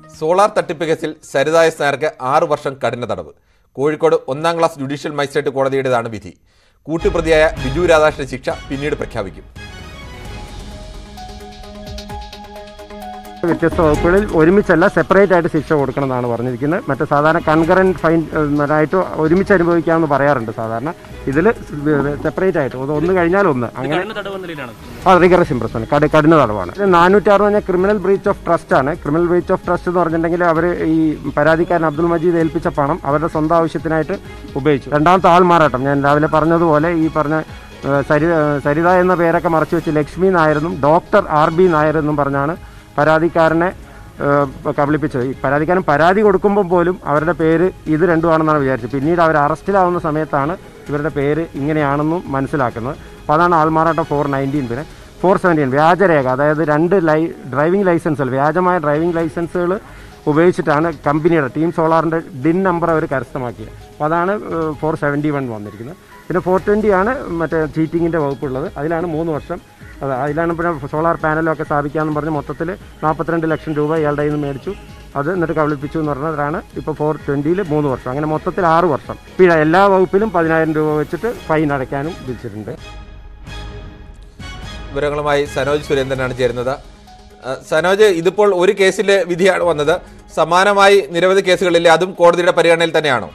solar തട്ടിപ്പ് കേസിൽ Saritha S നായർക്ക് ആറ് വർഷം കഠിന തടവ് കോഴിക്കോട് ഒന്നാം ക്ലാസ് ജുഡീഷ്യൽ മജിസ്ട്രേറ്റ് കോടതിയുടേതാണ് വിധി കൂട്ടുപ്രതിയായ ബിജു രാധാകൃഷ്ണൻ ശിക്ഷ പിന്നീട് പ്രഖ്യാപിക്കും വ്യത്യസ്ത വകുപ്പുകളിൽ ഒരുമിച്ചല്ല സെപ്പറേറ്റ് ആയിട്ട് ശിക്ഷ കൊടുക്കണം എന്നാണ് പറഞ്ഞിരിക്കുന്നത് മറ്റേ സാധാരണ കൺകറൻറ്റ് ഫൈൻ ആയിട്ട് ഒരുമിച്ച് അനുഭവിക്കാമെന്ന് പറയാറുണ്ട് സാധാരണ ഇതിൽ സെപ്പറേറ്റ് ആയിട്ട് ഒന്ന് ഒന്ന് കഴിഞ്ഞാൽ ഒന്ന് അങ്ങനെ കഠിന തടവ് എന്ന നിലയിലാണ് ആ റിഗറസ് ഇംപ്രഷൻ കടി കഠിന തടവാണ് ഇത് നാനൂറ്റി അറുപത് പറഞ്ഞാൽ ക്രിമിനൽ ബ്രീച്ച് ഓഫ് ട്രസ്റ്റ് ആണ് ക്രിമിനൽ ബ്രീച്ച് ഓഫ് ട്രസ്റ്റ് എന്ന് പറഞ്ഞിട്ടുണ്ടെങ്കിൽ അവർ ഈ പരാതിക്കാരൻ അബ്ദുൾ മജീദ് ഏൽപ്പിച്ച പണം അവരുടെ സ്വന്തം ആവശ്യത്തിനായിട്ട് ഉപയോഗിച്ചു രണ്ടാമത്തെ ആൾമാറാട്ടം ഞാൻ രാവിലെ പറഞ്ഞതുപോലെ ഈ പറഞ്ഞ ഏഹ്, സരി ഏഹ്, സരിത എന്ന പേരൊക്കെ മറച്ചു വെച്ച് ലക്ഷ്മി നായരെന്നും ഡോക്ടർ ആർ ബി നായരെന്നും പറഞ്ഞാണ് പരാതിക്കാരനെ ഏഹ്, കബളിപ്പിച്ചത് ഈ പരാതിക്കാരൻ പരാതി കൊടുക്കുമ്പോൾ പോലും അവരുടെ പേര് ഇത് രണ്ടുമാണെന്നാണ് വിചാരിച്ചത് പിന്നീട് അവർ അറസ്റ്റിലാവുന്ന സമയത്താണ് ഇവരുടെ പേര് ഇങ്ങനെയാണെന്നും മനസ്സിലാക്കുന്നത് അപ്പോൾ അതാണ് ആൾമാറാട്ടം ഫോർ നയൻറ്റീൻ പിന്നെ ഫോർ സെവൻറ്റീൻ വ്യാജരേഖ അതായത് രണ്ട് ലൈ ഡ്രൈവിംഗ് ലൈസൻസുകൾ വ്യാജമായ ഡ്രൈവിംഗ് ലൈസൻസുകൾ ഉപയോഗിച്ചിട്ടാണ് കമ്പനിയുടെ ടീം സോളാറിൻ്റെ ഡിൻ നമ്പർ അവർ കരസ്ഥമാക്കിയത് അപ്പോൾ അതാണ് ഫോർ സെവൻറ്റി വൺ വന്നിരിക്കുന്നത് പിന്നെ ഫോർ ട്വൻറ്റി ആണ് മറ്റേ ചീറ്റിങ്ങിൻ്റെ വകുപ്പുള്ളത് അതിലാണ് മൂന്ന് വർഷം അതെ അതിലാണ് പിന്നെ സോളാർ പാനലൊക്കെ സ്ഥാപിക്കാമെന്ന് പറഞ്ഞ് മൊത്തത്തിൽ നാൽപ്പത്തിരണ്ട് ലക്ഷം രൂപ ഇയാളുടെ കയ്യിൽ നിന്ന് മേടിച്ചു അത് എന്നിട്ട് കബളിപ്പിച്ചു എന്ന് പറഞ്ഞതാണ് ഇപ്പോൾ ഫോർ ട്വൻറ്റിയിൽ മൂന്ന് വർഷം അങ്ങനെ മൊത്തത്തിൽ ആറ് വർഷം പിഴ എല്ലാ വകുപ്പിലും പതിനായിരം രൂപ വെച്ചിട്ട് ഫൈൻ അടയ്ക്കാനും വിധിച്ചിട്ടുണ്ട് വിവരങ്ങളുമായി സനോജ് സുരേന്ദ്രനാണ് ചേരുന്നത് ആ, സനോജ് ഇതിപ്പോൾ ഒരു കേസിലെ വിധിയാണ് വന്നത് സമാനമായി നിരവധി കേസുകളിലെ അതും കോടതിയുടെ പരിഗണനയിൽ തന്നെയാണോ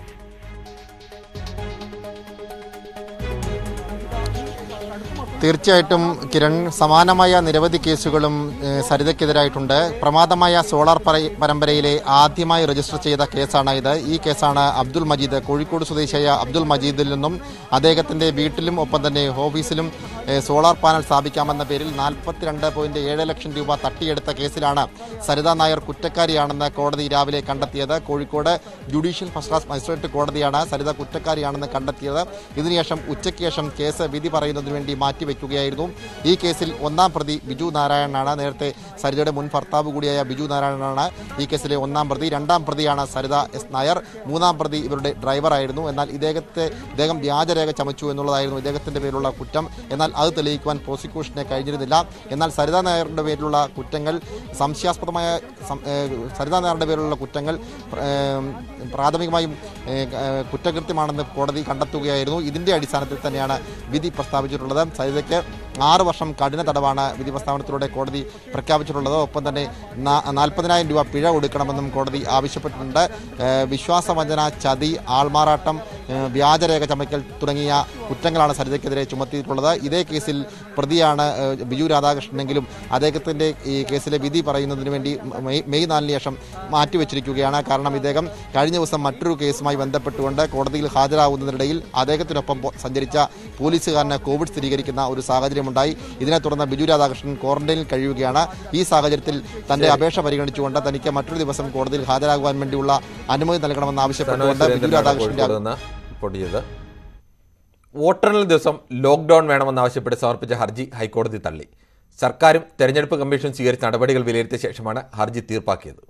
തീർച്ചയായിട്ടും കിരൺ സമാനമായ നിരവധി കേസുകളും ഏഹ്, സരിതയ്ക്കെതിരായിട്ടുണ്ട് പ്രമാദമായ സോളാർ പര- പരമ്പരയിലെ ആദ്യമായി രജിസ്റ്റർ ചെയ്ത കേസാണ് ഇത് ഈ കേസാണ് അബ്ദുൾ മജീദ് കോഴിക്കോട് സ്വദേശിയായ അബ്ദുൾ മജീദിൽ നിന്നും അദ്ദേഹത്തിന്റെ വീട്ടിലും ഒപ്പം തന്നെ ഓഫീസിലും ഏഹ്, സോളാർ പാനൽ സ്ഥാപിക്കാമെന്ന പേരിൽ നാൽപ്പത്തിരണ്ട് പോയിന്റ് ഏഴ് ലക്ഷം രൂപ തട്ടിയെടുത്ത കേസിലാണ് സരിത നായർ കുറ്റക്കാരിയാണെന്ന് കോടതി രാവിലെ കണ്ടെത്തിയത് Kozhikode judicial first class magistrate കോടതിയാണ് സരിത കുറ്റക്കാരിയാണെന്ന് കണ്ടെത്തിയത് ഇതിനുശേഷം ഉച്ചയ്ക്ക് ശേഷം കേസ് വിധി പറയുന്നതിന് വേണ്ടി മാറ്റിവെക്കുകയായിരുന്നു ഈ കേസിൽ ഒന്നാം പ്രതി ബിജു നാരായണനാണ് നേരത്തെ സരിതയുടെ മുൻ ഭർത്താവ് കൂടിയായ ബിജു നാരായണനാണ് ഈ കേസിലെ ഒന്നാം പ്രതി രണ്ടാം പ്രതിയാണ് സരിത എസ് നായർ മൂന്നാം പ്രതി ഇവരുടെ ഡ്രൈവറായിരുന്നു എന്നാൽ ഇദ്ദേഹത്തെ ഇദ്ദേഹം വ്യാജരേഖ ചമച്ചു എന്നുള്ളതായിരുന്നു ഇദ്ദേഹത്തിന്റെ പേരിലുള്ള കുറ്റം എന്നാൽ അത് തെളിയിക്കുവാൻ പ്രോസിക്യൂഷനെ കഴിഞ്ഞിരുന്നില്ല എന്നാൽ സരിത നായരുടെ പേരിലുള്ള കുറ്റങ്ങൾ സംശയാസ്പദമായ സം- ഏഹ് സരിത നായരുടെ പേരിലുള്ള കുറ്റങ്ങൾ ഏഹ് പ്രാഥമികമായും ഏഹ് ഏഹ് കുറ്റകൃത്യമാണെന്ന് കോടതി കണ്ടെത്തുകയായിരുന്നു ഇതിന്റെ അടിസ്ഥാനത്തിൽ തന്നെയാണ് വിധി പ്രസ്താവിച്ചിട്ടുള്ളത് സരിതയ്ക്ക് ആറ് വർഷം കഠിന തടവാണ് വിധി പ്രസ്താവനത്തിലൂടെ കോടതി പ്രഖ്യാപിച്ചിട്ടുള്ളത് ഒപ്പം തന്നെ നാ- നാൽപ്പതിനായിരം രൂപ പിഴ കൊടുക്കണമെന്നും കോടതി ആവശ്യപ്പെട്ടിട്ടുണ്ട് ഏഹ് വിശ്വാസവഞ്ചന ചതി ആൾമാറാട്ടം ഏഹ് വ്യാജരേഖ ചമയ്ക്കൽ തുടങ്ങിയ കുറ്റങ്ങളാണ് സരിതയ്ക്കെതിരെ ചുമത്തിയിട്ടുള്ളത് ഇതേ കേസിൽ പ്രതിയാണ് ഏഹ് ബിജു രാധാകൃഷ്ണനെങ്കിലും അദ്ദേഹത്തിൻ്റെ ഈ കേസിലെ വിധി പറയുന്നതിന് വേണ്ടി മെയ് മെയ് നാലിന് ശേഷം മാറ്റിവെച്ചിരിക്കുകയാണ് കാരണം ഇദ്ദേഹം കഴിഞ്ഞ ദിവസം മറ്റൊരു കേസുമായി ബന്ധപ്പെട്ടുകൊണ്ട് കോടതിയിൽ ഹാജരാകുന്നതിനിടയിൽ അദ്ദേഹത്തിനൊപ്പം പോ- സഞ്ചരിച്ച പോലീസുകാരന് കോവിഡ് സ്ഥിരീകരിക്കുന്ന ഒരു സാഹചര്യമുണ്ടായി ഇതിനെ തുടർന്ന് ബിജു രാധാകൃഷ്ണൻ ക്വാറന്റൈനിൽ കഴിയുകയാണ് ഈ സാഹചര്യത്തിൽ തന്റെ അപേക്ഷ പരിഗണിച്ചുകൊണ്ട് തനിക്ക് മറ്റൊരു ദിവസം കോടതിയിൽ ഹാജരാകുവാൻ വേണ്ടിയുള്ള അനുമതി നൽകണമെന്ന് സനോജ് ആവശ്യപ്പെട്ടുകൊണ്ട് ബിജു സുരേന്ദ്രനാണ് രാധാകൃഷ്ണന്റെ കോഴിക്കോട് നിന്ന് റിപ്പോർട്ട് ചെയ്തത് വോട്ടെണ്ണൽ ദിവസം ലോക്ക്ഡൌൺ വേണമെന്നാവശ്യപ്പെട്ട് സമർപ്പിച്ച ഹർജി ഹൈക്കോടതി തള്ളി സർക്കാരും തെരഞ്ഞെടുപ്പ് കമ്മീഷൻ സ്വീകരിച്ച നടപടികൾ വിലയിരുത്തിയ ശേഷമാണ് ഹർജി തീർപ്പാക്കിയത്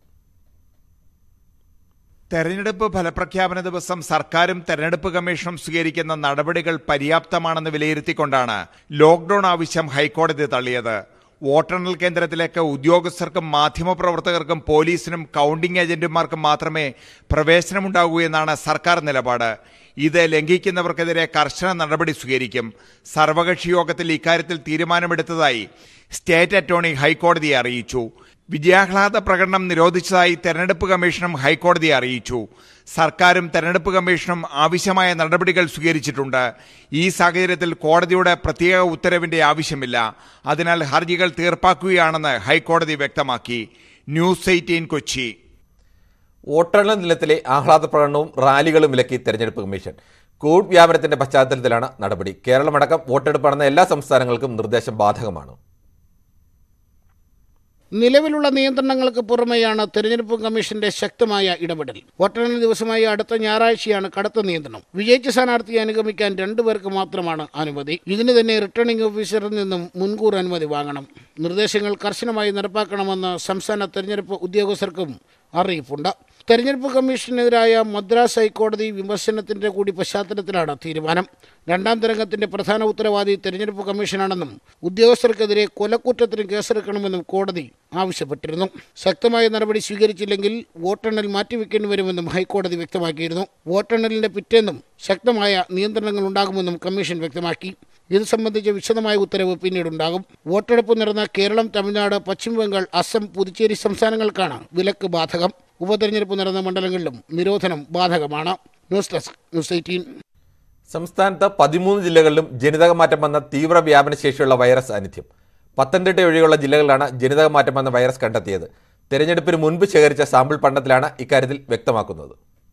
തെരഞ്ഞെടുപ്പ് ഫലപ്രഖ്യാപന ദിവസം സർക്കാരും തെരഞ്ഞെടുപ്പ് കമ്മീഷനും സ്വീകരിക്കുന്ന നടപടികൾ പര്യാപ്തമാണെന്ന് വിലയിരുത്തിക്കൊണ്ടാണ് ലോക്ഡൌൺ ആവശ്യം ഹൈക്കോടതി തള്ളിയത് വോട്ടെണ്ണൽ കേന്ദ്രത്തിലേക്ക് ഉദ്യോഗസ്ഥർക്കും മാധ്യമപ്രവർത്തകർക്കും പോലീസിനും കൗണ്ടിംഗ് ഏജന്റുമാർക്കും മാത്രമേ പ്രവേശനമുണ്ടാകൂ എന്നാണ് സർക്കാർ നിലപാട് ഇത് ലംഘിക്കുന്നവർക്കെതിരെ കർശന നടപടി സ്വീകരിക്കും സർവകക്ഷി യോഗത്തിൽ ഇക്കാര്യത്തിൽ തീരുമാനമെടുത്തതായി സ്റ്റേറ്റ് അറ്റോർണി ഹൈക്കോടതിയെ അറിയിച്ചു വിജയാഹ്ലാദ പ്രകടനം നിരോധിച്ചതായി തെരഞ്ഞെടുപ്പ് കമ്മീഷനും ഹൈക്കോടതിയെ അറിയിച്ചു സർക്കാരും തെരഞ്ഞെടുപ്പ് കമ്മീഷനും ആവശ്യമായ നടപടികൾ സ്വീകരിച്ചിട്ടുണ്ട് ഈ സാഹചര്യത്തിൽ കോടതിയുടെ പ്രത്യേക ഉത്തരവിന്റെ ആവശ്യമില്ല അതിനാൽ ഹർജികൾ തീർപ്പാക്കുകയാണെന്ന് ഹൈക്കോടതി വ്യക്തമാക്കി ന്യൂസ് എയ്റ്റീൻ കൊച്ചി വോട്ടെണ്ണൽ നിലത്തിലെ ആഹ്ലാദ പ്രകടനവും റാലികളും വിലക്കി തെരഞ്ഞെടുപ്പ് കമ്മീഷൻ കോവിഡ് വ്യാപനത്തിന്റെ പശ്ചാത്തലത്തിലാണ് നടപടി കേരളമടക്കം വോട്ടെടുപ്പ് നടന്ന എല്ലാ സംസ്ഥാനങ്ങൾക്കും നിർദ്ദേശം ബാധകമാണ് നിലവിലുള്ള നിയന്ത്രണങ്ങൾക്ക് പുറമെയാണ് തെരഞ്ഞെടുപ്പ് കമ്മീഷന്റെ ശക്തമായ ഇടപെടൽ വോട്ടെണ്ണൽ ദിവസമായ അടുത്ത ഞായറാഴ്ചയാണ് കടുത്ത നിയന്ത്രണം വിജയിച്ച സ്ഥാനാർത്ഥിയെ അനുഗമിക്കാൻ രണ്ടു പേർക്ക് മാത്രമാണ് അനുമതി ഇതിന് തന്നെ റിട്ടേണിംഗ് ഓഫീസറിൽ നിന്നും മുൻകൂർ അനുമതി വാങ്ങണം നിർദ്ദേശങ്ങൾ കർശനമായി നടപ്പാക്കണമെന്ന് സംസ്ഥാന തെരഞ്ഞെടുപ്പ് ഉദ്യോഗസ്ഥർക്കും അറിയിപ്പുണ്ട് തെരഞ്ഞെടുപ്പ് കമ്മീഷനെതിരായ മദ്രാസ് ഹൈക്കോടതി വിമർശനത്തിന്റെ കൂടി പശ്ചാത്തലത്തിലാണ് തീരുമാനം രണ്ടാം തരംഗത്തിന്റെ പ്രധാന ഉത്തരവാദി തെരഞ്ഞെടുപ്പ് കമ്മീഷനാണെന്നും ഉദ്യോഗസ്ഥർക്കെതിരെ കൊലക്കുറ്റത്തിന് കേസെടുക്കണമെന്നും കോടതി ആവശ്യപ്പെട്ടിരുന്നു ശക്തമായ നടപടി സ്വീകരിച്ചില്ലെങ്കിൽ വോട്ടെണ്ണൽ മാറ്റിവെക്കേണ്ടി വരുമെന്നും ഹൈക്കോടതി വ്യക്തമാക്കിയിരുന്നു വോട്ടെണ്ണലിന്റെ പിറ്റേന്നും ശക്തമായ നിയന്ത്രണങ്ങൾ ഉണ്ടാകുമെന്നും കമ്മീഷൻ വ്യക്തമാക്കി ഇത് സംബന്ധിച്ച വിശദമായ ഉത്തരവ് പിന്നീടുണ്ടാകും വോട്ടെടുപ്പ് നടന്ന കേരളം തമിഴ്നാട് പശ്ചിമബംഗാൾ അസം പുതുച്ചേരി സംസ്ഥാനങ്ങൾക്കാണ് വിലക്ക് ബാധകം ഉപതെരഞ്ഞെടുപ്പ് നടന്ന മണ്ഡലങ്ങളിലും നിരോധനം ബാധകമാണ് ന്യൂസ് ഡെസ്ക് ന്യൂസ് എയ്റ്റീൻ സംസ്ഥാനത്ത് പതിമൂന്ന് ജില്ലകളിലും ജനിതക മാറ്റം വന്ന തീവ്ര വ്യാപന ശേഷിയുള്ള വൈറസ് സാന്നിധ്യം പത്തനംതിട്ട ഒഴികെയുള്ള ജില്ലകളിലാണ് ജനിതക മാറ്റം വന്ന വൈറസ് കണ്ടെത്തിയത് തെരഞ്ഞെടുപ്പിന് മുൻപ് ശേഖരിച്ച സാമ്പിൾ പഠനത്തിലാണ് ഇക്കാര്യത്തിൽ വ്യക്തമാക്കുന്നത്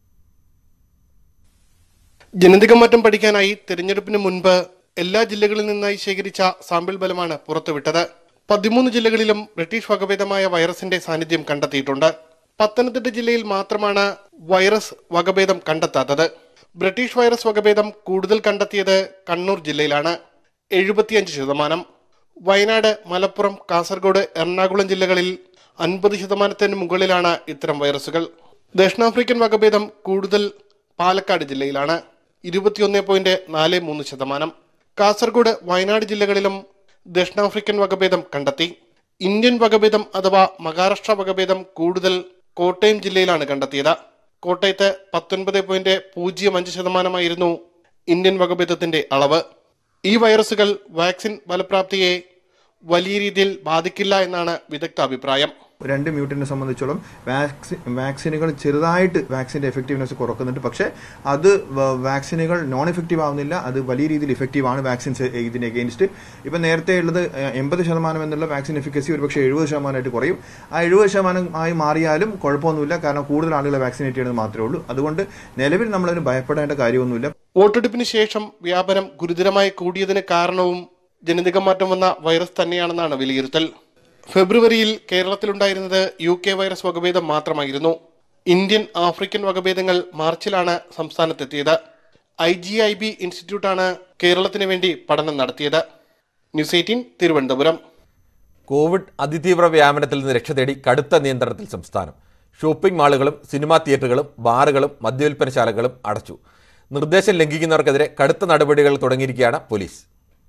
ജനിതക മാറ്റം പഠിക്കാനായി തെരഞ്ഞെടുപ്പിന് മുൻപ് എല്ലാ ജില്ലകളിൽ നിന്നായി ശേഖരിച്ച സാമ്പിൾ ബലമാണ് പുറത്തുവിട്ടത് പതിമൂന്ന് ജില്ലകളിലും ബ്രിട്ടീഷ് വകഭേദമായ വൈറസിന്റെ സാന്നിധ്യം കണ്ടെത്തിയിട്ടുണ്ട് പത്തനംതിട്ട ജില്ലയിൽ മാത്രമാണ് വൈറസ് വകഭേദം കണ്ടെത്താത്തത് ബ്രിട്ടീഷ് വൈറസ് വകഭേദം കൂടുതൽ കണ്ടെത്തിയത് കണ്ണൂർ ജില്ലയിലാണ് എഴുപത്തിയഞ്ച് ശതമാനം വയനാട് മലപ്പുറം കാസർഗോഡ് എറണാകുളം ജില്ലകളിൽ അൻപത് ശതമാനത്തിന് മുകളിലാണ് ഇത്തരം വൈറസുകൾ ദക്ഷിണാഫ്രിക്കൻ വകഭേദം കൂടുതൽ പാലക്കാട് ജില്ലയിലാണ് ഇരുപത്തിയൊന്ന് പോയിന്റ് നാല് മൂന്ന് ശതമാനം കാസർഗോഡ് വയനാട് ജില്ലകളിലും ദക്ഷിണാഫ്രിക്കൻ വകഭേദം കണ്ടെത്തി ഇന്ത്യൻ വകഭേദം അഥവാ മഹാരാഷ്ട്ര വകഭേദം കൂടുതൽ കോട്ടയം ജില്ലയിലാണ് കണ്ടെത്തിയത് കോട്ടയത്ത് പത്തൊൻപത് പോയിന്റ് പൂജ്യം അഞ്ച് ശതമാനമായിരുന്നു ഇന്ത്യൻ വകഭേദത്തിന്റെ അളവ് ഈ വൈറസുകൾ വാക്സിൻ ഫലപ്രാപ്തിയെ വലിയ രീതിയിൽ ബാധിക്കില്ല എന്നാണ് വിദഗ്ധ അഭിപ്രായം രണ്ട് മ്യൂട്ടിനെ സംബന്ധിച്ചോളം വാക്സിൻ വാക്സിനുകൾ ചെറുതായിട്ട് വാക്സിൻ്റെ എഫക്റ്റീവ്നെസ് കുറക്കുന്നുണ്ട് പക്ഷേ അത് വ- വാക്സിനുകൾ നോൺ എഫക്റ്റീവ് ആവുന്നില്ല അത് വലിയ രീതിയിൽ ഇഫക്റ്റീവ് ആണ് വാക്സിൻസ് ഇതിന് എഗെയിൻസ്റ്റ് ഇപ്പം നേരത്തെ ഉള്ളത് എൺപത് ശതമാനം എന്നുള്ള വാക്സിൻ എഫിക്കസി ഒരു പക്ഷേ എഴുപത് ശതമാനമായിട്ട് കുറയും ആ എഴുപത് ശതമാനം ആയി മാറിയാലും കുഴപ്പമൊന്നുമില്ല കാരണം കൂടുതൽ ആളുകളെ വാക്സിനേറ്റ് ചെയ്യുന്നത് മാത്രമേ ഉള്ളൂ അതുകൊണ്ട് നിലവിൽ നമ്മളതിന് ഭയപ്പെടേണ്ട കാര്യമൊന്നുമില്ല വോട്ടെടുപ്പിന് ശേഷം വ്യാപനം ഗുരുതരമായി കൂടിയതിന് കാരണവും ജനിതക മാറ്റം വന്ന വൈറസ് തന്നെയാണെന്നാണ് വിലയിരുത്തൽ ഫെബ്രുവരിയിൽ കേരളത്തിലുണ്ടായിരുന്നത് യു കെ വൈറസ് വകഭേദം മാത്രമായിരുന്നു ഇന്ത്യൻ ആഫ്രിക്കൻ വകഭേദങ്ങൾ മാർച്ചിലാണ് സംസ്ഥാനത്തെത്തിയത് ഐ ജി ഐ ബി ഇൻസ്റ്റിറ്റ്യൂട്ടാണ് കേരളത്തിന് വേണ്ടി പഠനം നടത്തിയത് ന്യൂസ് എയ്റ്റീൻ തിരുവനന്തപുരം കോവിഡ് അതിതീവ്ര വ്യാപനത്തിൽ നിന്ന് രക്ഷ തേടി കടുത്ത നിയന്ത്രണത്തിൽ സംസ്ഥാനം ഷോപ്പിംഗ് മാളുകളും സിനിമാ തിയേറ്ററുകളും ബാറുകളും മദ്യവിൽപ്പനശാലകളും അടച്ചു നിർദ്ദേശം ലംഘിക്കുന്നവർക്കെതിരെ കടുത്ത നടപടികൾ തുടങ്ങിയിരിക്കുകയാണ് പോലീസ്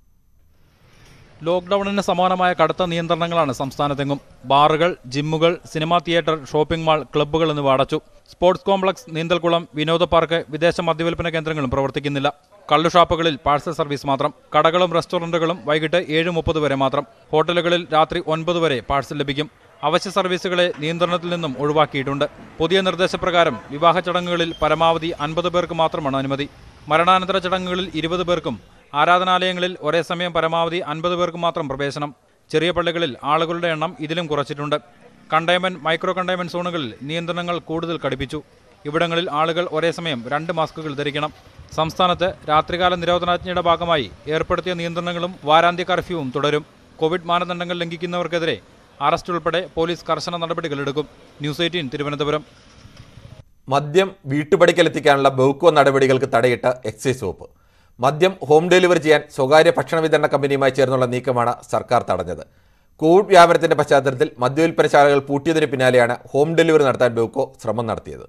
ലോക്ക്ഡൌണിന് സമാനമായ കടുത്ത നിയന്ത്രണങ്ങളാണ് സംസ്ഥാനത്തെങ്ങും ബാറുകൾ ജിമ്മുകൾ സിനിമാ തിയേറ്റർ ഷോപ്പിംഗ് മാൾ ക്ലബ്ബുകൾ എന്നിവ അടച്ചു സ്പോർട്സ് കോംപ്ലക്സ് നീന്തൽക്കുളം വിനോദ പാർക്ക് വിദേശ മദ്യവിൽപ്പന കേന്ദ്രങ്ങളും പ്രവർത്തിക്കുന്നില്ല കള്ളുഷാപ്പുകളിൽ പാഴ്സൽ സർവീസ് മാത്രം കടകളും റെസ്റ്റോറന്റുകളും വൈകിട്ട് ഏഴ് മുപ്പത് വരെ മാത്രം ഹോട്ടലുകളിൽ രാത്രി ഒൻപത് വരെ പാഴ്സൽ ലഭിക്കും അവശ്യ സർവീസുകളെ നിയന്ത്രണത്തിൽ നിന്നും ഒഴിവാക്കിയിട്ടുണ്ട് പുതിയ നിർദ്ദേശപ്രകാരം വിവാഹ ചടങ്ങുകളിൽ പരമാവധി അൻപത് പേർക്ക് മാത്രമാണ് അനുമതി മരണാനന്തര ചടങ്ങുകളിൽ ഇരുപത് പേർക്കും ആരാധനാലയങ്ങളിൽ ഒരേ സമയം പരമാവധി അൻപത് പേർക്ക് മാത്രം പ്രവേശനം ചെറിയ പള്ളികളിൽ ആളുകളുടെ എണ്ണം ഇതിലും കുറച്ചിട്ടുണ്ട് കണ്ടെയ്ൻമെന്റ് മൈക്രോ കണ്ടെയ്ൻമെന്റ് സോണുകളിൽ നിയന്ത്രണങ്ങൾ കൂടുതൽ കടുപ്പിച്ചു ഇവിടങ്ങളിൽ ആളുകൾ ഒരേ സമയം രണ്ട് മാസ്കുകൾ ധരിക്കണം സംസ്ഥാനത്ത് രാത്രികാല നിരോധനാജ്ഞയുടെ ഭാഗമായി ഏർപ്പെടുത്തിയ നിയന്ത്രണങ്ങളും വാരാന്ത്യ കർഫ്യൂവും തുടരും കോവിഡ് മാനദണ്ഡങ്ങൾ ലംഘിക്കുന്നവർക്കെതിരെ അറസ്റ്റ് ഉൾപ്പെടെ പോലീസ് കർശന നടപടികളെടുക്കും ന്യൂസ് എയ്റ്റീൻ തിരുവനന്തപുരം മദ്യം വീട്ടുപടിക്കലെത്തിക്കാനുള്ള ബഹുക്കോ നടപടികൾക്ക് തടയിട്ട് എക്സൈസ് വകുപ്പ് മദ്യം ഹോം ഡെലിവറി ചെയ്യാൻ സ്വകാര്യ ഭക്ഷണ വിതരണ കമ്പനിയുമായി ചേർന്നുള്ള നീക്കമാണ് സർക്കാർ തടഞ്ഞത് കോവിഡ് വ്യാപനത്തിന്റെ പശ്ചാത്തലത്തിൽ മദ്യവിൽപ്പനശാലകൾ പൂട്ടിയതിന് പിന്നാലെയാണ് ഹോം ഡെലിവറി നടത്താൻ ബഹുക്കോ ശ്രമം നടത്തിയത്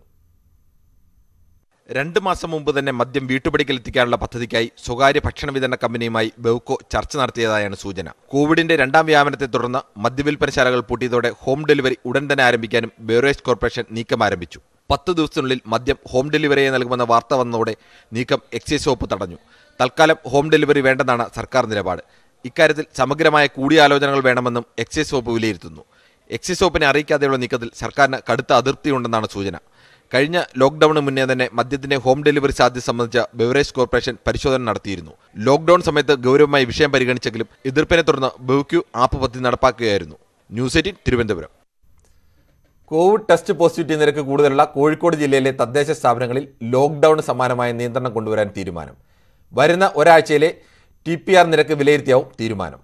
രണ്ട് മാസം മുമ്പ് തന്നെ മദ്യം വീട്ടുപടിക്കലെത്തിക്കാനുള്ള പദ്ധതിക്കായി സ്വകാര്യ ഭക്ഷണ വിതരണ കമ്പനിയുമായി ബെവ്കോ ചർച്ച നടത്തിയതായാണ് സൂചന കോവിഡിന്റെ രണ്ടാം വ്യാപനത്തെ തുടർന്ന് മദ്യവിൽപ്പനശാലകൾ പൂട്ടിയതോടെ ഹോം ഡെലിവറി ഉടൻ തന്നെ ആരംഭിക്കാനും ബെവറേജ് കോർപ്പറേഷൻ നീക്കം ആരംഭിച്ചു പത്ത് ദിവസത്തിനുള്ളിൽ മദ്യം ഹോം ഡെലിവറിയായി നൽകുമെന്ന വാർത്ത വന്നതോടെ നീക്കം എക്സൈസ് വകുപ്പ് തടഞ്ഞു തൽക്കാലം ഹോം ഡെലിവറി വേണ്ടെന്നാണ് സർക്കാർ നിലപാട് ഇക്കാര്യത്തിൽ സമഗ്രമായ കൂടിയാലോചനകൾ വേണമെന്നും എക്സൈസ് വകുപ്പ് വിലയിരുത്തുന്നു എക്സൈസ് വകുപ്പിനെ അറിയിക്കാതെയുള്ള നീക്കത്തിൽ സർക്കാരിന് കടുത്ത അതിർത്തിയുണ്ടെന്നാണ് സൂചന കഴിഞ്ഞ ലോക്ക്ഡൌണിന് മുന്നേ തന്നെ മദ്യത്തിന്റെ ഹോം ഡെലിവറി സാധ്യത സംബന്ധിച്ച ബെവറേജ് കോർപ്പറേഷൻ പരിശോധന നടത്തിയിരുന്നു ലോക്ക്ഡൌൺ സമയത്ത് ഗൗരവമായി വിഷയം പരിഗണിച്ചെങ്കിലും എതിർപ്പിനെ തുടർന്ന് ബെവ്ക്യു ആപ്പ് പദ്ധതി നടപ്പാക്കുകയായിരുന്നു news eighteen Thiruvananthapuram Covid test positivity നിരക്ക് കൂടുതലുള്ള കോഴിക്കോട് ജില്ലയിലെ തദ്ദേശ സ്ഥാപനങ്ങളിൽ ലോക്ക്ഡൌൺ സമാനമായ നിയന്ത്രണം കൊണ്ടുവരാൻ തീരുമാനം വരുന്ന ഒരാഴ്ചയിലെ ടി പി ആർ നിരക്ക് വിലയിരുത്തിയാവും തീരുമാനം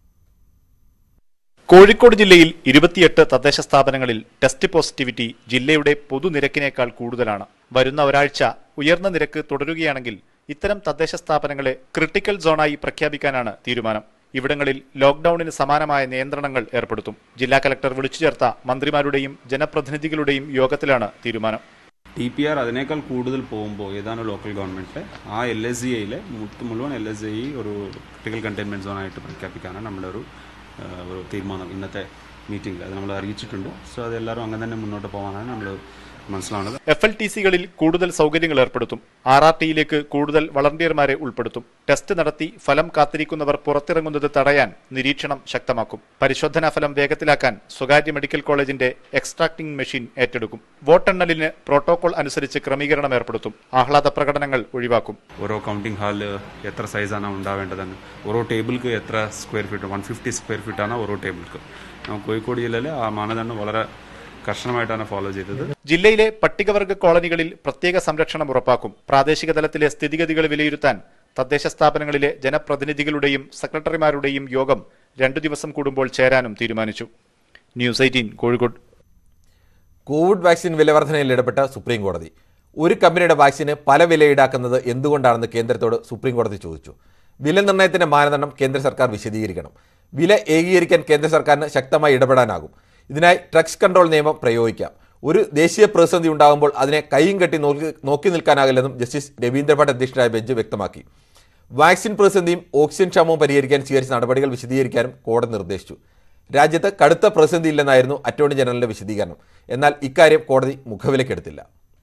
കോഴിക്കോട് ജില്ലയിൽ ഇരുപത്തിയെട്ട് തദ്ദേശ സ്ഥാപനങ്ങളിൽ ടെസ്റ്റ് പോസിറ്റിവിറ്റി ജില്ലയുടെ പൊതുനിരക്കിനേക്കാൾ കൂടുതലാണ് വരുന്ന ഒരാഴ്ച ഉയർന്ന നിരക്ക് തുടരുകയാണെങ്കിൽ ഇത്തരം തദ്ദേശ സ്ഥാപനങ്ങളെ ക്രിട്ടിക്കൽ സോണായി പ്രഖ്യാപിക്കാനാണ് തീരുമാനം ഇവിടങ്ങളിൽ ലോക്ഡൌണിന് സമാനമായ നിയന്ത്രണങ്ങൾ ഏർപ്പെടുത്തും ജില്ലാ കലക്ടർ വിളിച്ചു ചേർത്ത മന്ത്രിമാരുടെയും ജനപ്രതിനിധികളുടെയും യോഗത്തിലാണ് തീരുമാനം ടി പി ആർ അതിനേക്കാൾ കൂടുതൽ പോകുമ്പോൾ ഏതാണ് ലോക്കൽ ഗവൺമെൻറ് ആ എൽ എസ് ജി ഐയിലെ മുഴുവൻ എൽ എസ് ജി ഒരു ക്രിട്ടിക്കൽ കണ്ടെയ്ൻമെൻറ്റ് സോണായിട്ട് പ്രഖ്യാപിക്കാനാണ് നമ്മുടെ ഒരു ആ, ഒരു തീരുമാനം ഇന്നത്തെ മീറ്റിംഗിൽ അത് നമ്മൾ അറിയിച്ചിട്ടുണ്ട് സോ അതെല്ലാവരും അങ്ങനെ തന്നെ മുന്നോട്ട് പോകാനാണ് നമ്മൾ മനസ്സിലാവുന്നത് എഫ് എൽ ടി സികളിൽ കൂടുതൽ സൗകര്യങ്ങൾ ഏർപ്പെടുത്തും ആർ ആർ ടിയിലേക്ക് കൂടുതൽ വളണ്ടിയർമാരെ ഉൾപ്പെടുത്തും ടെസ്റ്റ് നടത്തി ഫലം കാത്തിരിക്കുന്നവർ പുറത്തിറങ്ങുന്നത് തടയാൻ നിരീക്ഷണം ശക്തമാക്കും പരിശോധനാ ഫലം വേഗത്തിലാക്കാൻ സ്വകാര്യ മെഡിക്കൽ കോളേജിന്റെ എക്സ്ട്രാക്ടിംഗ് മെഷീൻ ഏറ്റെടുക്കും വോട്ടെണ്ണലിന് പ്രോട്ടോകോൾ അനുസരിച്ച് ക്രമീകരണം ഏർപ്പെടുത്തും ആഹ്ലാദ പ്രകടനങ്ങൾ ഒഴിവാക്കും ഓരോ കൗണ്ടിംഗ് ഹാളിൽ എത്ര സൈസാണ് ഉണ്ടാവേണ്ടതെന്ന് ഓരോ ടേബിൾക്ക് എത്ര square feet one fifty square ഫീറ്റാണ് ഓരോ ടേബിൾക്ക് നമ്മൾ കോഴിക്കോട് ജില്ലയിൽ ആ മാനദണ്ഡം വളരെ കർശനമായിട്ടാണ് ഫോളോ ചെയ്തത് ജില്ലയിലെ പട്ടികവർഗ കോളനികളിൽ പ്രത്യേക സംരക്ഷണം ഉറപ്പാക്കും പ്രാദേശിക തലത്തിലെ സ്ഥിതിഗതികൾ വിലയിരുത്താൻ തദ്ദേശ സ്ഥാപനങ്ങളിലെ ജനപ്രതിനിധികളുടെയും സെക്രട്ടറിമാരുടെയും യോഗം രണ്ടു ദിവസം കൂടുമ്പോൾ ചേരാനും തീരുമാനിച്ചു news eighteen Kozhikode Covid vaccine വിലവർധനയിൽ ഇടപെട്ട സുപ്രീം കോടതി ഒരു കമ്പനിയുടെ വാക്സിന് പല വില ഈടാക്കുന്നത് എന്തുകൊണ്ടാണെന്ന് കേന്ദ്രത്തോട് സുപ്രീം കോടതി ചോദിച്ചു വില നിർണ്ണയത്തിന്റെ മാനദണ്ഡം കേന്ദ്ര സർക്കാർ വിശദീകരിക്കണം വില ഏകീകരിക്കാൻ കേന്ദ്ര സർക്കാരിന് ശക്തമായി ഇടപെടാനാകും ഇതിനായി ഡ്രഗ്സ് കൺട്രോൾ നിയമം പ്രയോഗിക്കാം ഒരു ദേശീയ പ്രതിസന്ധി ഉണ്ടാകുമ്പോൾ അതിനെ കൈയും കെട്ടി നോക്കി നോക്കി നിൽക്കാനാകില്ലെന്നും ജസ്റ്റിസ് രവീന്ദ്ര ഭട്ട് അധ്യക്ഷനായ ബെഞ്ച് വ്യക്തമാക്കി വാക്സിൻ പ്രതിസന്ധിയും ഓക്സിജൻ ക്ഷാമവും പരിഹരിക്കാൻ സ്വീകരിച്ച നടപടികൾ വിശദീകരിക്കാനും കോടതി നിർദ്ദേശിച്ചു രാജ്യത്ത് കടുത്ത പ്രതിസന്ധിയില്ലെന്നായിരുന്നു അറ്റോർണി ജനറലിന്റെ വിശദീകരണം എന്നാൽ ഇക്കാര്യം കോടതി മുഖവിലക്കെടുത്തില്ല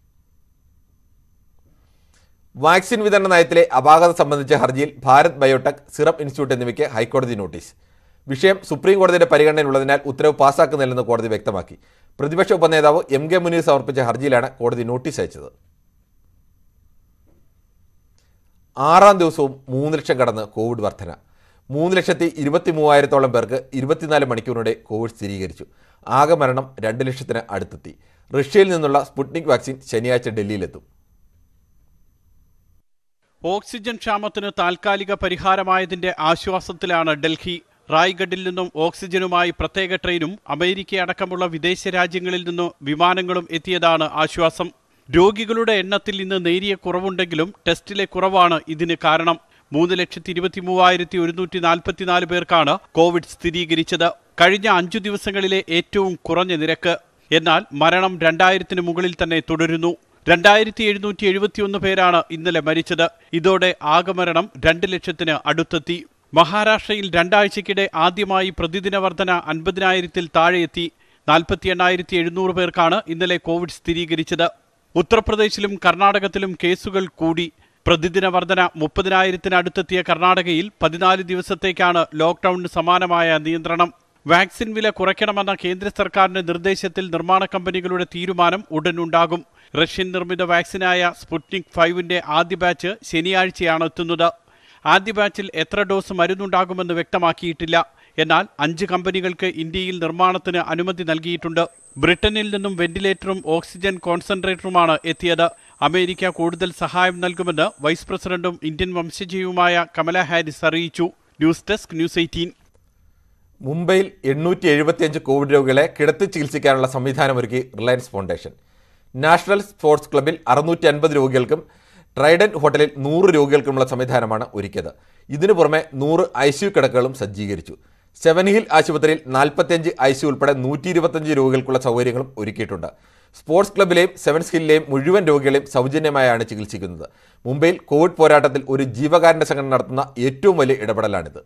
വാക്സിൻ വിതരണ നയത്തിലെ അപാകത സംബന്ധിച്ച ഹർജിയിൽ ഭാരത് ബയോടെക് സിറം ഇൻസ്റ്റിറ്റ്യൂട്ട് എന്നിവയ്ക്ക് ഹൈക്കോടതി നോട്ടീസ് വിഷയം സുപ്രീം കോടതിയുടെ പരിഗണനയിലുള്ളതിനാൽ ഉത്തരവ് പാസാക്കുന്നില്ലെന്ന് കോടതി വ്യക്തമാക്കി പ്രതിപക്ഷ ഉപനേതാവ് എം കെ മുനീർ സമർപ്പിച്ച ഹർജിയിലാണ് കോടതി നോട്ടീസ് അയച്ചത് ആറാം ദിവസവും മൂന്ന് ലക്ഷം കടന്ന് കോവിഡ് വർധന മൂന്ന് ലക്ഷത്തി ഇരുപത്തി മൂവായിരത്തോളം പേർക്ക് ഇരുപത്തിനാല് മണിക്കൂറിനിടെ കോവിഡ് സ്ഥിരീകരിച്ചു ആകെ മരണം രണ്ട് ലക്ഷത്തിന് അടുത്തെത്തി റഷ്യയിൽ നിന്നുള്ള സ്പുട്നിക് വാക്സിൻ ശനിയാഴ്ച ഡൽഹിയിലെത്തും ഓക്സിജൻ ക്ഷാമത്തിന് താൽക്കാലിക പരിഹാരമായതിന്റെ ആശ്വാസത്തിലാണ് ഡൽഹി റായ്ഗഡിൽ നിന്നും ഓക്സിജനുമായി പ്രത്യേക ട്രെയിനും അമേരിക്ക അടക്കമുള്ള വിദേശ രാജ്യങ്ങളിൽ നിന്നും വിമാനങ്ങളും എത്തിയതാണ് ആശ്വാസം രോഗികളുടെ എണ്ണത്തിൽ ഇന്ന് നേരിയ കുറവുണ്ടെങ്കിലും ടെസ്റ്റിലെ കുറവാണ് ഇതിന് കാരണം മൂന്ന് ലക്ഷത്തി ഇരുപത്തി മൂവായിരത്തി ഒരുന്നൂറ്റി നാൽപ്പത്തിനാല് പേർക്കാണ് കോവിഡ് സ്ഥിരീകരിച്ചത് കഴിഞ്ഞ അഞ്ചു ദിവസങ്ങളിലെ ഏറ്റവും കുറഞ്ഞ നിരക്ക് എന്നാൽ മരണം രണ്ടായിരത്തിന് മുകളിൽ തന്നെ തുടരുന്നു രണ്ടായിരത്തി എഴുന്നൂറ്റി എഴുപത്തിയൊന്ന് പേരാണ് ഇന്നലെ മരിച്ചത് ഇതോടെ ആകെ മരണം രണ്ട് ലക്ഷത്തിന് അടുത്തെത്തി മഹാരാഷ്ട്രയിൽ രണ്ടാഴ്ചയ്ക്കിടെ ആദ്യമായി പ്രതിദിന വർധന അൻപതിനായിരത്തിൽ താഴെയെത്തി നാൽപ്പത്തി എണ്ണായിരത്തി എഴുന്നൂറ് പേർക്കാണ് ഇന്നലെ കോവിഡ് സ്ഥിരീകരിച്ചത് ഉത്തർപ്രദേശിലും കർണാടകത്തിലും കേസുകൾ കൂടി പ്രതിദിന വർധന മുപ്പതിനായിരത്തിനടുത്തെത്തിയ കർണാടകയിൽ പതിനാല് ദിവസത്തേക്കാണ് ലോക്ഡൌണിന് സമാനമായ നിയന്ത്രണം വാക്സിൻ വില കുറയ്ക്കണമെന്ന കേന്ദ്ര സർക്കാരിന്റെ നിർദ്ദേശത്തിൽ നിർമ്മാണ കമ്പനികളുടെ തീരുമാനം ഉടനുണ്ടാകും റഷ്യൻ നിർമ്മിത വാക്സിനായ സ്പുട്നിക് ഫൈവിന്റെ ആദ്യ ബാച്ച് ശനിയാഴ്ചയാണ് എത്തുന്നത് ആദ്യ ബാച്ചിൽ എത്ര ഡോസ് മരുന്നുണ്ടാകുമെന്ന് വ്യക്തമാക്കിയിട്ടില്ല എന്നാൽ അഞ്ച് കമ്പനികൾക്ക് ഇന്ത്യയിൽ നിർമ്മാണത്തിന് അനുമതി നൽകിയിട്ടുണ്ട് ബ്രിട്ടനിൽ നിന്നും വെന്റിലേറ്ററും ഓക്സിജൻ കോൺസെൻട്രേറ്ററുമാണ് എത്തിയത് അമേരിക്ക കൂടുതൽ സഹായം നൽകുമെന്ന് വൈസ് പ്രസിഡന്റും ഇന്ത്യൻ വംശജയുമായ കമല ഹാരിസ് അറിയിച്ചു ന്യൂസ് ഡെസ്ക് ന്യൂസ് എയ്റ്റീൻ മുംബൈയിൽ എണ്ണൂറ്റി എഴുപത്തിയഞ്ച് കോവിഡ് രോഗികളെ കിടത്തി ചികിത്സിക്കാനുള്ള സംവിധാനമൊരുക്കി റിലയൻസ് ഫൗണ്ടേഷൻ നാഷണൽ സ്പോർട്സ് ക്ലബിൽ അറുന്നൂറ്റി അൻപത് രോഗികൾക്കും ട്രൈഡന്റ് ഹോട്ടലിൽ നൂറ് രോഗികൾക്കുമുള്ള സംവിധാനമാണ് ഒരുക്കിയത് ഇതിനു പുറമെ നൂറ് ഐ സി യു കിടക്കകളും സജ്ജീകരിച്ചു സെവൻ ഹിൽ ആശുപത്രിയിൽ നാൽപ്പത്തിയഞ്ച് ഐ സി ഉൾപ്പെടെ നൂറ്റി ഇരുപത്തഞ്ച് രോഗികൾക്കുള്ള സൗകര്യങ്ങളും ഒരുക്കിയിട്ടുണ്ട് സ്പോർട്സ് ക്ലബിലെയും സെവൻസ് ഹില്ലിലെയും മുഴുവൻ രോഗികളെയും സൗജന്യമായാണ് ചികിത്സിക്കുന്നത് മുംബൈയിൽ കോവിഡ് പോരാട്ടത്തിൽ ഒരു ജീവകാരുണ്യ സംഘടന നടത്തുന്ന ഏറ്റവും വലിയ ഇടപെടലാണിത്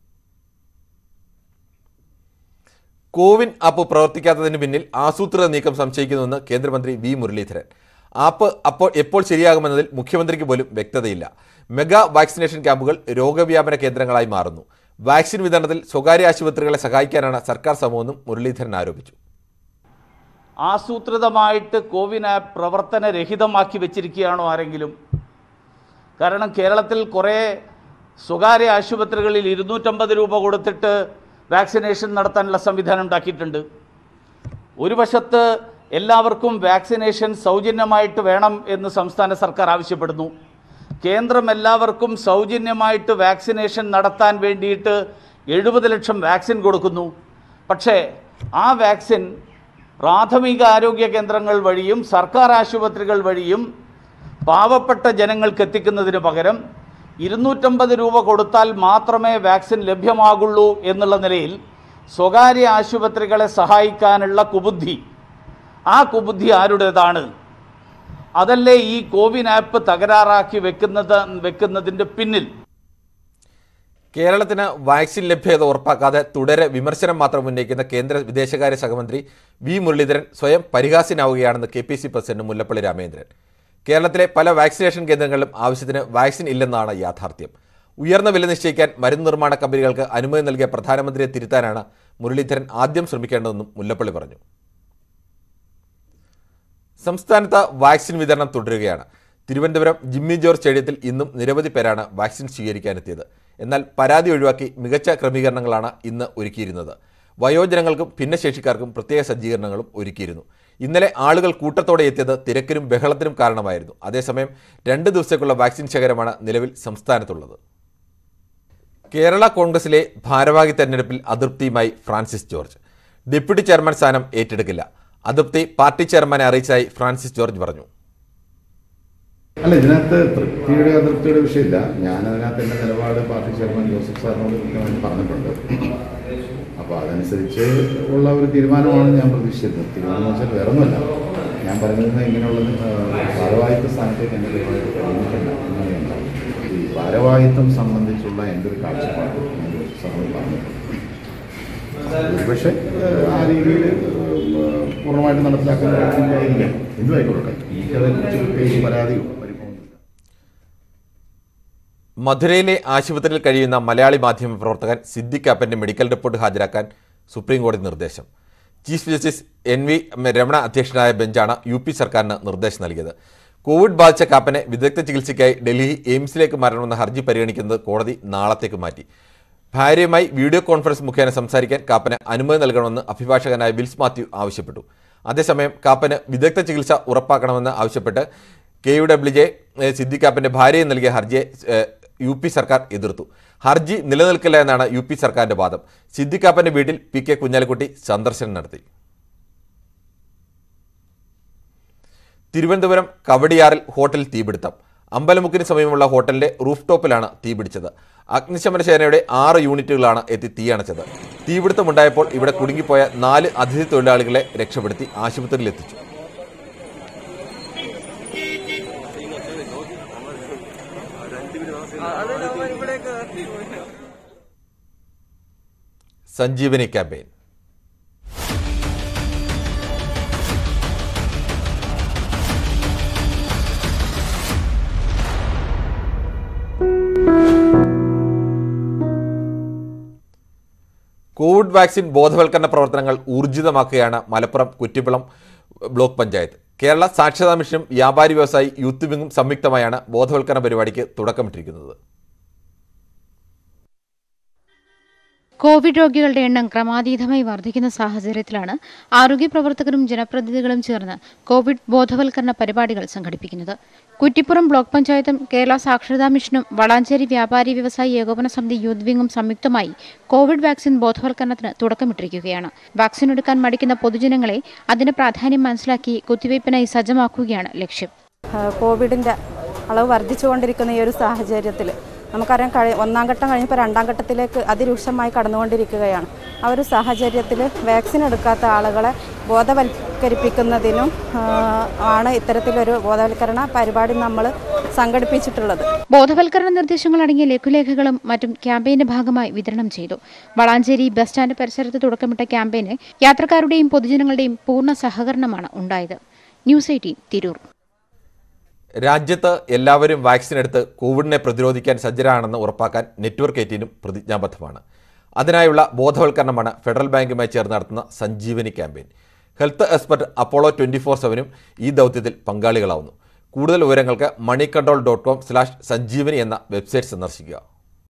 കോവിൻ ആപ്പ് പ്രവർത്തിക്കാത്തതിന് പിന്നിൽ ആസൂത്രിത നീക്കം സംശയിക്കുന്നുവെന്ന് കേന്ദ്രമന്ത്രി വി മുരളീധരൻ ആപ്പ് അപ്പോൾ എപ്പോൾ ശരിയാകുമെന്നതിൽ മുഖ്യമന്ത്രിക്ക് പോലും വ്യക്തതയില്ല മെഗാ വാക്സിനേഷൻ ക്യാമ്പുകൾ രോഗവ്യാപന കേന്ദ്രങ്ങളായി മാറുന്നു വാക്സിൻ വിതരണത്തിൽ സ്വകാര്യ ആശുപത്രികളെ സഹായിക്കാനാണ് സർക്കാർ ശ്രമമെന്നും മുരളീധരൻ ആരോപിച്ചു ആസൂത്രിതമായിട്ട് കോവിൻ ആപ്പ് പ്രവർത്തനരഹിതമാക്കി വെച്ചിരിക്കുകയാണോ ആരെങ്കിലും കാരണം കേരളത്തിൽ കുറേ സ്വകാര്യ ആശുപത്രികളിൽ ഇരുന്നൂറ്റമ്പത് രൂപ കൊടുത്തിട്ട് വാക്സിനേഷൻ നടത്താനുള്ള സംവിധാനം ഉണ്ടാക്കിയിട്ടുണ്ട് ഒരു വശത്ത് എല്ലാവർക്കും വാക്സിനേഷൻ സൗജന്യമായിട്ട് വേണം എന്ന് സംസ്ഥാന സർക്കാർ ആവശ്യപ്പെടുന്നു കേന്ദ്രം എല്ലാവർക്കും സൗജന്യമായിട്ട് വാക്സിനേഷൻ നടത്താൻ വേണ്ടിയിട്ട് എഴുപത് ലക്ഷം വാക്സിൻ കൊടുക്കുന്നു പക്ഷേ ആ വാക്സിൻ പ്രാഥമിക ആരോഗ്യ കേന്ദ്രങ്ങൾ വഴിയും സർക്കാർ ആശുപത്രികൾ വഴിയും പാവപ്പെട്ട ജനങ്ങൾക്ക് എത്തിക്കുന്നതിന് പകരം ഇരുന്നൂറ്റമ്പത് രൂപ കൊടുത്താൽ മാത്രമേ വാക്സിൻ ലഭ്യമാകുള്ളൂ എന്നുള്ള നിലയിൽ സ്വകാര്യ ആശുപത്രികളെ സഹായിക്കാനുള്ള കുബുദ്ധി ആ കുബുദ്ധി ആരുടേതാണ് അതല്ലേ ഈ കോവിൻ ആപ്പ് തകരാറാക്കി വെക്കുന്നത് വെക്കുന്നതിൻ്റെ പിന്നിൽ കേരളത്തിന് വാക്സിൻ ലഭ്യത ഉറപ്പാക്കാതെ തുടരെ വിമർശനം മാത്രം ഉന്നയിക്കുന്ന കേന്ദ്ര വിദേശകാര്യ സഹമന്ത്രി വി മുരളീധരൻ സ്വയം പരിഹാസ്യനാവുകയാണെന്ന് K P C president Mullappally Ramachandran കേരളത്തിലെ പല വാക്സിനേഷൻ കേന്ദ്രങ്ങളിലും ആവശ്യത്തിന് വാക്സിൻ ഇല്ലെന്നാണ് യാഥാർത്ഥ്യം ഉയർന്ന വില നിശ്ചയിക്കാൻ മരുന്ന് നിർമ്മാണ കമ്പനികൾക്ക് അനുമതി നൽകിയ പ്രധാനമന്ത്രിയെ തിരുത്താനാണ് മുരളീധരൻ ആദ്യം ശ്രമിക്കേണ്ടതെന്നും മുല്ലപ്പള്ളി പറഞ്ഞു സംസ്ഥാനത്ത് വാക്സിൻ വിതരണം തുടരുകയാണ് തിരുവനന്തപുരം ജിമ്മി ജോർജ് സ്റ്റേഡിയത്തിൽ ഇന്നും നിരവധി പേരാണ് വാക്സിൻ സ്വീകരിക്കാനെത്തിയത് എന്നാൽ പരാതി ഒഴിവാക്കി മികച്ച ക്രമീകരണങ്ങളാണ് ഇന്ന് ഒരുക്കിയിരുന്നത് വയോജനങ്ങൾക്കും ഭിന്നശേഷിക്കാർക്കും പ്രത്യേക സജ്ജീകരണങ്ങളും ഒരുക്കിയിരുന്നു ഇന്നലെ ആളുകൾ കൂട്ടത്തോടെ എത്തിയത് തിരക്കിനും ബഹളത്തിനും കാരണമായിരുന്നു അതേസമയം രണ്ട് ദിവസത്തേക്കുള്ള വാക്സിൻ ശേഖരമാണ് നിലവിൽ സംസ്ഥാനത്തുള്ളത് കേരള കോൺഗ്രസിലെ ഭാരവാഹി തെരഞ്ഞെടുപ്പിൽ അതൃപ്തിയുമായി ഫ്രാൻസിസ് ജോർജ് ഡെപ്യൂട്ടി ചെയർമാൻ സ്ഥാനം ഏറ്റെടുക്കില്ല അതൃപ്തി പാർട്ടി ചെയർമാനെ അറിയിച്ചതായി ഫ്രാൻസിസ് ജോർജ് പറഞ്ഞു അല്ല ഇതിനകത്ത് തൃപ്തിയുടെ അതൃപ്തിയുടെ വിഷയമില്ല ഞാൻ അതിനകത്ത് എൻ്റെ നിലപാട് പാർട്ടി ചെയർമാൻ ജോസഫ് സാറിനോട് കൃത്യമായിട്ട് പറഞ്ഞിട്ടുണ്ട് അപ്പോൾ അതനുസരിച്ച് ഉള്ള ഒരു തീരുമാനമാണ് ഞാൻ പ്രതീക്ഷിച്ചിരുന്നത് തീരുമാനം എന്ന് വെച്ചാൽ വേറെ ഒന്നുമല്ല ഞാൻ പറഞ്ഞിരുന്നത് ഇങ്ങനെയുള്ളത് ഭാരവാഹിത്വ സ്ഥാനത്തേക്ക് എൻ്റെ പരിപാടി പരിഗണിക്കണ്ട എന്നാണ് ഞാൻ പറഞ്ഞത് ഈ ഭാരവാഹിത്വം സംബന്ധിച്ചുള്ള എൻ്റെ ഒരു കാഴ്ചപ്പാട് ഞാൻ ജോസഫ് സാറിനോട് പറഞ്ഞിട്ടുണ്ട് പക്ഷേ ആ രീതിയിൽ പൂർണ്ണമായിട്ട് നടപ്പിലാക്കാൻ കഴിയില്ലായിരിക്കാം എന്തും ആയിക്കോട്ടെ എനിക്കതേക്കുറിച്ച് പ്രത്യേകിച്ച് പരാതിയോ പരിഭവമൊന്നുമില്ല മധുരയിലെ ആശുപത്രിയിൽ കഴിയുന്ന മലയാളി മാധ്യമ പ്രവർത്തകൻ സിദ്ദിഖ് കാപ്പന്റെ മെഡിക്കൽ റിപ്പോർട്ട് ഹാജരാക്കാൻ സുപ്രീം കോടതി നിർദ്ദേശം chief justice N V Ramana അധ്യക്ഷനായ ബെഞ്ചാണ് യു പി സർക്കാരിന് നിർദ്ദേശം നൽകിയത് കോവിഡ് ബാധിച്ച കാപ്പനെ വിദഗ്ധ ചികിത്സയ്ക്കായി ഡൽഹി എയിംസിലേക്ക് മാറണമെന്ന ഹർജി പരിഗണിക്കുന്നത് കോടതി നാളത്തേക്ക് മാറ്റി ഭാര്യയുമായി വീഡിയോ കോൺഫറൻസ് മുഖേന സംസാരിക്കാൻ കാപ്പന് അനുമതി നൽകണമെന്ന് അഭിഭാഷകനായ വിൽസ് മാത്യു ആവശ്യപ്പെട്ടു അതേസമയം കാപ്പന് വിദഗ്ധ ചികിത്സ ഉറപ്പാക്കണമെന്ന് ആവശ്യപ്പെട്ട് K U W J Siddique കാപ്പന്റെ ഭാര്യയെ നൽകിയ ഹർജിയെ ഏഹ്, യു പി സർക്കാർ എതിർത്തു ഹർജി നിലനിൽക്കില്ല എന്നാണ് യു പി സർക്കാരിന്റെ വാദം സിദ്ദിഖ് കാപ്പന്റെ വീട്ടിൽ പി കെ കുഞ്ഞാലിക്കുട്ടി സന്ദർശനം നടത്തി തിരുവനന്തപുരം കവടിയാറിൽ ഹോട്ടൽ തീപിടുത്തം അമ്പലമുക്കിന് സമീപമുള്ള ഹോട്ടലിന്റെ റൂഫ് ടോപ്പിലാണ് തീപിടിച്ചത് അഗ്നിശമന സേനയുടെ ആറ് യൂണിറ്റുകളാണ് എത്തി തീയണച്ചത് തീപിടുത്തമുണ്ടായപ്പോൾ ഇവിടെ കുടുങ്ങിപ്പോയ നാല് അതിഥി തൊഴിലാളികളെ രക്ഷപ്പെടുത്തി ആശുപത്രിയിൽ എത്തിച്ചു സഞ്ജീവനി ക്യാമ്പയിൻ കോവിഡ് വാക്സിൻ ബോധവൽക്കരണ പ്രവർത്തനങ്ങൾ ഊർജിതമാക്കുകയാണ് മലപ്പുറം കുറ്റിപ്പുളം ബ്ലോക്ക് പഞ്ചായത്ത് കേരള സാക്ഷരതാ മിഷനും വ്യാപാരി വ്യവസായി യൂത്ത് വിങ്ങും സംയുക്തമായാണ് ബോധവൽക്കരണ പരിപാടിക്ക് തുടക്കമിട്ടിരിക്കുന്നത് കോവിഡ് രോഗികളുടെ എണ്ണം ക്രമാതീതമായി വർദ്ധിക്കുന്ന സാഹചര്യത്തിലാണ് ആരോഗ്യ പ്രവർത്തകരും ജനപ്രതിനിധികളും ചേർന്ന് കോവിഡ് ബോധവൽക്കരണ പരിപാടികൾ സംഘടിപ്പിക്കുന്നത് കുറ്റിപ്പുറം ബ്ലോക്ക് പഞ്ചായത്തും കേരള സാക്ഷരതാ മിഷനും വളാഞ്ചേരി വ്യാപാരി വ്യവസായി ഏകോപന സമിതി യൂത്ത് വിങ്ങും സംയുക്തമായി കോവിഡ് വാക്സിൻ ബോധവൽക്കരണത്തിന് തുടക്കമിട്ടിരിക്കുകയാണ് വാക്സിൻ എടുക്കാൻ മടിക്കുന്ന പൊതുജനങ്ങളെ അതിന്റെ പ്രാധാന്യം മനസ്സിലാക്കി കുത്തിവയ്പ്പിനായി സജ്ജമാക്കുകയാണ് ലക്ഷ്യം കോവിഡിൻ്റെ അളവ് വർദ്ധിച്ചുകൊണ്ടിരിക്കുന്ന ഈ ഒരു സാഹചര്യത്തിൽ നമുക്കറിയാം കഴി ഒന്നാം ഘട്ടം കഴിഞ്ഞപ്പോൾ രണ്ടാം ഘട്ടത്തിലേക്ക് അതിരൂക്ഷമായി കടന്നുകൊണ്ടിരിക്കുകയാണ് ആ ഒരു സാഹചര്യത്തിൽ വാക്സിൻ എടുക്കാത്ത ആളുകളെ ബോധവൽക്കരിപ്പിക്കുന്നതിനും ആ, ആണ് ഇത്തരത്തിലൊരു ബോധവൽക്കരണ പരിപാടി നമ്മൾ സംഘടിപ്പിച്ചിട്ടുള്ളത് ബോധവൽക്കരണ നിർദ്ദേശങ്ങൾ അടങ്ങിയ ലഘുലേഖകളും മറ്റും ക്യാമ്പയിന്റെ ഭാഗമായി വിതരണം ചെയ്തു വളാഞ്ചേരി ബസ് സ്റ്റാൻഡ് പരിസരത്ത് തുടക്കമിട്ട ക്യാമ്പയിന് യാത്രക്കാരുടെയും പൊതുജനങ്ങളുടെയും പൂർണ്ണ സഹകരണമാണ് ഉണ്ടായത് ന്യൂസ് എയ്റ്റീൻ തിരൂർ രാജ്യത്ത് എല്ലാവരും വാക്സിൻ എടുത്ത് കോവിഡിനെ പ്രതിരോധിക്കാൻ സജ്ജരാണെന്ന് ഉറപ്പാക്കാൻ നെറ്റ്വർക്ക് എയ്റ്റീനും പ്രതിജ്ഞാബദ്ധമാണ് അതിനായുള്ള ബോധവൽക്കരണമാണ് ഫെഡറൽ ബാങ്കുമായി ചേർന്ന് നടത്തുന്ന Sanjeevani campaign health expert Apollo twenty four സെവനും ഈ ദൗത്യത്തിൽ പങ്കാളികളാവുന്നു കൂടുതൽ വിവരങ്ങൾക്ക് moneycontrol dot com slash Sanjeevani എന്ന വെബ്സൈറ്റ് സന്ദർശിക്കുക